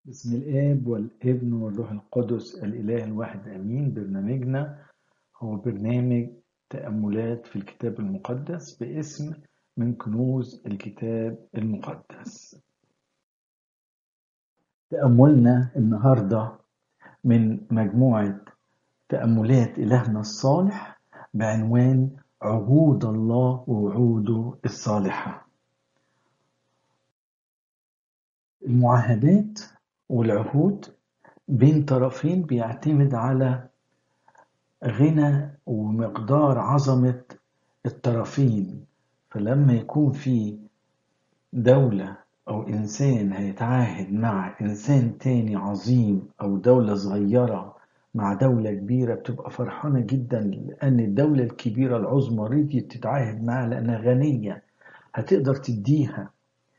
بسم الآب والابن والروح القدس الإله الواحد آمين برنامجنا هو برنامج تأملات في الكتاب المقدس باسم من كنوز الكتاب المقدس تأملنا النهاردة من مجموعة تأملات إلهنا الصالح بعنوان عهود الله ووعوده الصالحة المعاهدات والعهود بين طرفين بيعتمد على غنى ومقدار عظمة الطرفين فلما يكون في دولة أو إنسان هيتعاهد مع إنسان تاني عظيم أو دولة صغيرة مع دولة كبيرة بتبقى فرحانة جدا لأن الدولة الكبيرة العظمى رضيت تتعاهد معها لأنها غنية هتقدر تديها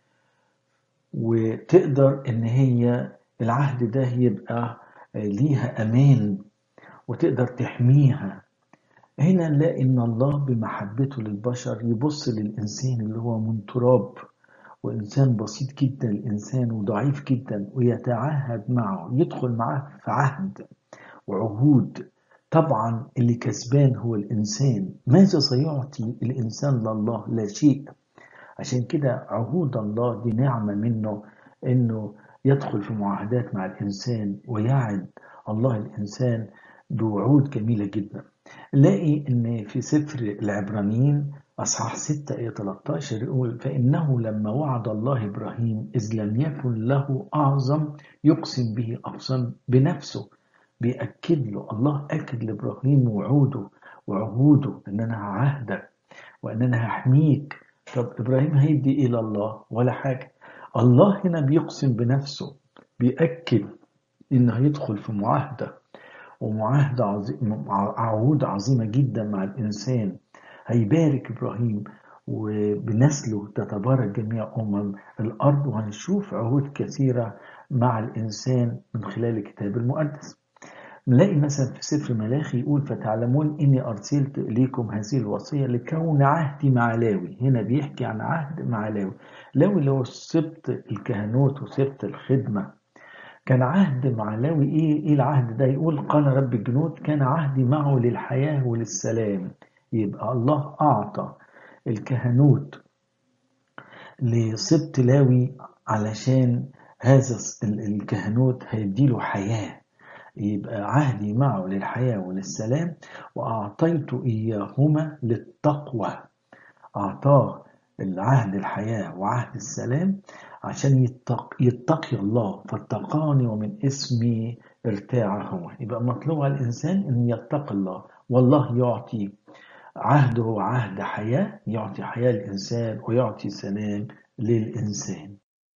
وتقدر إن هي العهد ده يبقى ليها أمان وتقدر تحميها هنا نلاقي إن الله بمحبته للبشر يبص للإنسان اللي هو من تراب وإنسان بسيط جدا الإنسان وضعيف جدا ويتعاهد معه يدخل معه في عهد وعهود طبعا اللي كسبان هو الإنسان ماذا سيعطي الإنسان لله لا شيء عشان كده عهود الله دي نعمة منه إنه يدخل في معاهدات مع الإنسان ويعد الله الإنسان بوعود جميلة جدا نلاقي إن في سفر العبرانيين أصحاح 6 آية 13 يقول فإنه لما وعد الله إبراهيم إذ لم يكن له أعظم يقسم به أقسم بنفسه بيأكد له الله أكد لإبراهيم وعوده وعهوده إن أنا هعهدك وإن أنا هحميك طب إبراهيم هيدي إلى الله ولا حاجة الله هنا بيقسم بنفسه بيأكد إنه هيدخل في معاهدة ومعاهدة عظيم عهود عظيمة جدا مع الإنسان هيبارك إبراهيم وبنسله تتبارك جميع أمم الأرض وهنشوف عهود كثيرة مع الإنسان من خلال الكتاب المقدس نلاقي مثلا في سفر ملاخي يقول فتعلمون إني أرسلت إليكم هذه الوصية لكون عهدي مع لاوي هنا بيحكي عن عهد مع لاوي لاوي اللي هو سبط الكهنوت وسبط الخدمة كان عهد مع لاوي إيه, إيه العهد ده يقول قال رب الجنود كان عهدي معه للحياة وللسلام يبقى الله أعطى الكهنوت لسبط لاوي علشان هذا الكهنوت هيديله حياه يبقى عهدي معه للحياة وللسلام وأعطيت إياهما للتقوى أعطاه العهد الحياة وعهد السلام عشان يتق... يتقي الله فاتقاني ومن اسمي ارتاع هو يبقى مطلوب على الإنسان أن يتقي الله والله يعطي عهده عهد حياة يعطي حياة للإنسان ويعطي سلام للإنسان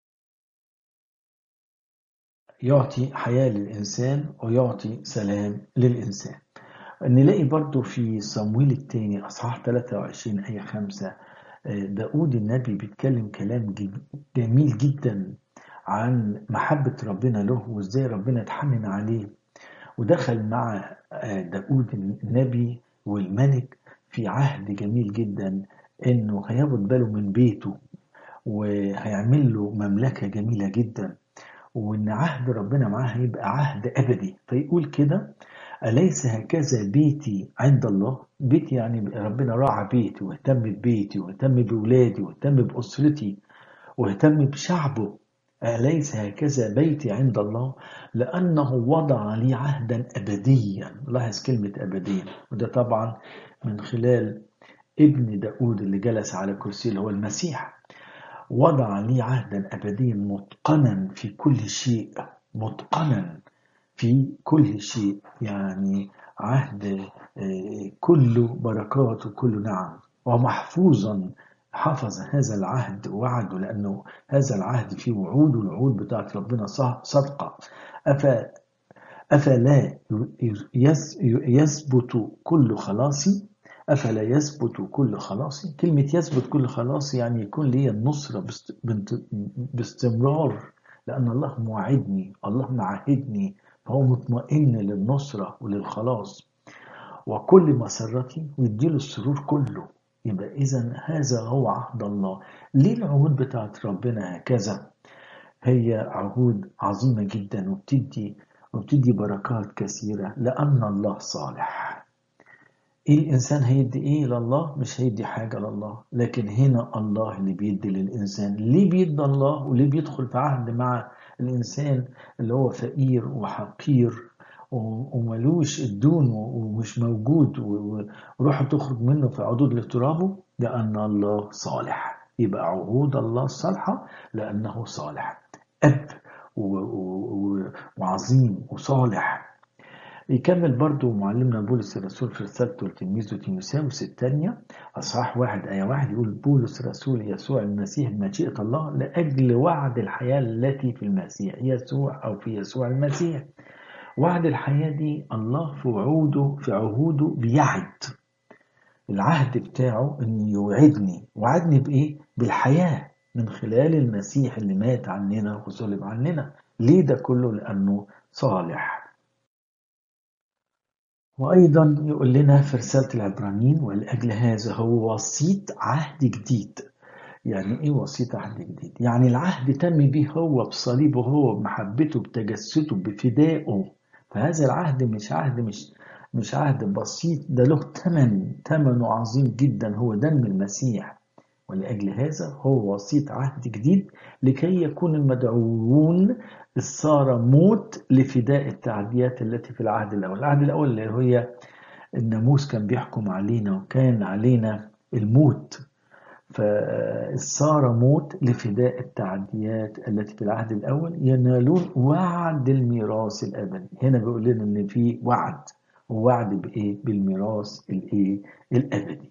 يعطي حياة للإنسان ويعطي سلام للإنسان نلاقي برضو في صمويل الثاني أصحاح 23 آية 5 داود النبي بيتكلم كلام جميل جدا عن محبة ربنا له وإزاي ربنا اتحنن عليه ودخل مع داود النبي والملك في عهد جميل جدا إنه هياخد باله من بيته وهيعمل له مملكة جميلة جدا وان عهد ربنا معاه هيبقى عهد ابدي فيقول كده اليس هكذا بيتي عند الله بيتي يعني ربنا راعى بيتي واهتم ببيتي واهتم بولادي واهتم باسرتي واهتم بشعبه اليس هكذا بيتي عند الله لانه وضع لي عهدا ابديا لاحظ كلمه ابديا وده طبعا من خلال ابن داود اللي جلس على كرسي اللي هو المسيح وضع لي عهدا أبديا متقنا في كل شيء متقنا في كل شيء يعني عهد كله بركات وكله نعم ومحفوظا حفظ هذا العهد ووعده لأنه هذا العهد فيه وعود والوعود بتاعت ربنا صدقة أفا أفلا يثبت كل خلاصي أفلا يثبت كل خلاص كلمة يثبت كل خلاص يعني يكون لي النصرة باستمرار لأن الله موعدني الله معاهدني فهو مطمئن للنصرة وللخلاص وكل مسرتي ويديله السرور كله يبقى إذا هذا هو عهد الله ليه العهود بتاعت ربنا هكذا هي عهود عظيمة جدا وبتدي وبتدي بركات كثيرة لأن الله صالح إيه الإنسان هيدي إيه لله مش هيدي حاجة لله لكن هنا الله اللي بيدي للإنسان ليه بيدي الله وليه بيدخل في عهد مع الإنسان اللي هو فقير وحقير وملوش الدون ومش موجود وروحه تخرج منه في عضود لترابه لأن الله صالح يبقى عهود الله الصالحة لأنه صالح أب وعظيم وصالح يكمل برضو معلمنا بولس الرسول في رسالته لتلميذه تيموساوس الثانية أصحاح واحد آية واحد يقول بولس رسول يسوع المسيح مشيئة الله لأجل وعد الحياة التي في المسيح يسوع أو في يسوع المسيح وعد الحياة دي الله في وعوده في عهوده بيعد العهد بتاعه انه يوعدني وعدني بايه بالحياة من خلال المسيح اللي مات عننا وصلب عننا ليه ده كله لانه صالح وأيضا يقول لنا في رسالة العبرانيين ولأجل هذا هو وسيط عهد جديد يعني إيه وسيط عهد جديد؟ يعني العهد تم به هو بصليبه هو بمحبته بتجسده بفدائه فهذا العهد مش عهد مش مش عهد بسيط ده له ثمن ثمنه عظيم جدا هو دم المسيح ولأجل هذا هو وسيط عهد جديد لكي يكون المدعوون الصار موت لفداء التعديات التي في العهد الأول العهد الأول اللي هي الناموس كان بيحكم علينا وكان علينا الموت فصار موت لفداء التعديات التي في العهد الأول ينالون وعد الميراث الأبدي هنا بيقول لنا إن في وعد ووعد بإيه؟ بالميراث الإيه؟ الأبدي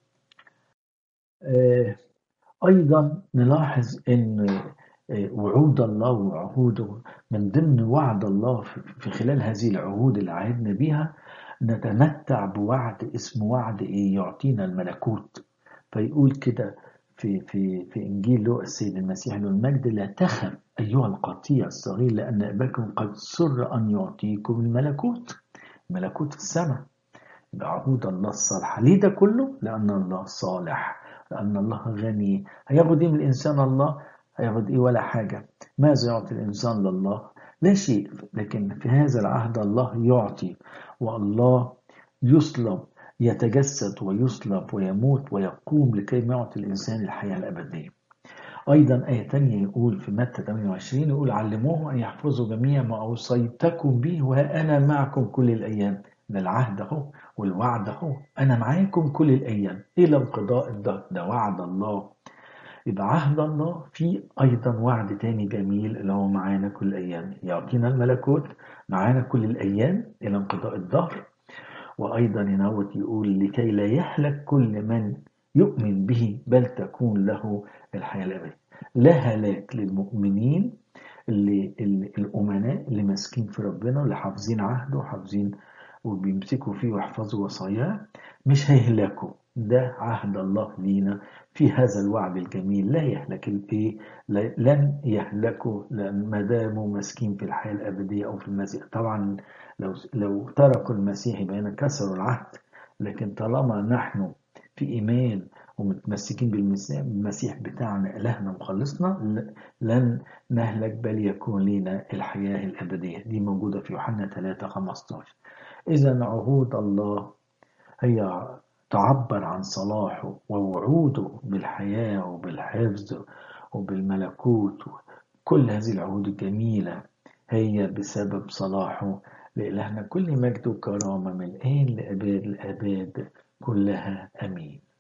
آه أيضا نلاحظ إن وعود الله وعهوده من ضمن وعد الله في خلال هذه العهود اللي عهدنا بها نتمتع بوعد اسمه وعد ايه يعطينا الملكوت فيقول كده في في في انجيل لوقا السيد المسيح له المجد لا تخف ايها القطيع الصغير لان اباكم قد سر ان يعطيكم الملكوت ملكوت في السماء بعهود الله الصالحه ليه ده كله لان الله صالح لان الله غني هياخد ايه من الانسان الله هياخد ايه ولا حاجة ماذا يعطي الإنسان لله لا شيء لكن في هذا العهد الله يعطي والله يصلب يتجسد ويصلب ويموت ويقوم لكي ما يعطي الإنسان الحياة الأبدية أيضا آية تانية يقول في متى 28 يقول علموه أن يحفظوا جميع ما أوصيتكم به وأنا معكم كل الأيام ده العهد أهو والوعد أهو أنا معاكم كل الأيام إلى انقضاء الدهر ده وعد الله يبقى عهد الله فيه أيضا وعد تاني جميل اللي هو معانا كل الأيام يعطينا الملكوت معانا كل الأيام إلى انقضاء الدهر وأيضا ينوت يقول لكي لا يهلك كل من يؤمن به بل تكون له الحياة الأبدية لا هلاك للمؤمنين اللي, اللي الأمناء اللي ماسكين في ربنا اللي حافظين عهده وحافظين وبيمسكوا فيه ويحفظوا وصاياه مش هيهلكوا ده عهد الله لينا في هذا الوعد الجميل لا يهلك الايه لن يهلكوا لان ما داموا ماسكين في الحياه الابديه او في المسيح طبعا لو لو تركوا المسيح يبقى هنا كسروا العهد لكن طالما نحن في ايمان ومتمسكين بالمسيح بتاعنا الهنا مخلصنا لن نهلك بل يكون لنا الحياه الابديه دي موجوده في يوحنا 3 15 اذا عهود الله هي تعبر عن صلاحه ووعوده بالحياة وبالحفظ وبالملكوت كل هذه العهود الجميلة هي بسبب صلاحه لإلهنا كل مجد وكرامة من الآن لأباد الآباد كلها أمين